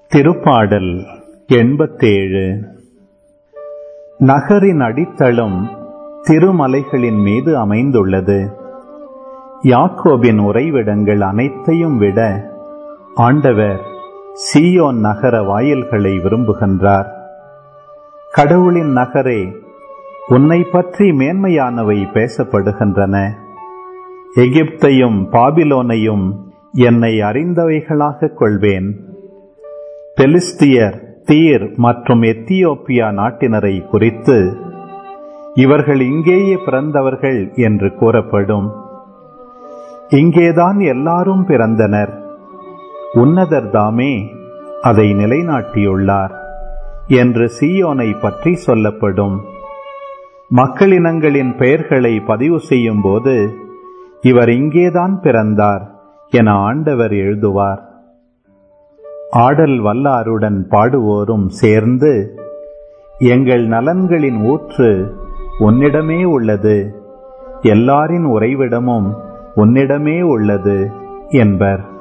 திருப்பாடல் எண்பத்தேழு நகரின் அடித்தளம் திருமலைகளின் மீது அமைந்துள்ளது யாக்கோபின் உறைவிடங்கள் அனைத்தையும் விட ஆண்டவர் சீயோன் நகர வாயில்களை விரும்புகின்றார் கடவுளின் நகரே உன்னை பற்றி மேன்மையானவை பேசப்படுகின்றன எகிப்தையும் பாபிலோனையும் என்னை அறிந்தவைகளாக கொள்வேன் பெலிஸ்தியர் தீர் மற்றும் எத்தியோப்பியா நாட்டினரை குறித்து இவர்கள் இங்கேயே பிறந்தவர்கள் என்று கூறப்படும் இங்கேதான் எல்லாரும் பிறந்தனர் உன்னதர் தாமே அதை நிலைநாட்டியுள்ளார் என்று சீயோனை பற்றி சொல்லப்படும் மக்களினங்களின் பெயர்களை பதிவு செய்யும் போது இவர் இங்கேதான் பிறந்தார் என ஆண்டவர் எழுதுவார் ஆடல் வல்லாருடன் பாடுவோரும் சேர்ந்து எங்கள் நலன்களின் ஊற்று உன்னிடமே உள்ளது எல்லாரின் உறைவிடமும் உன்னிடமே உள்ளது என்பர்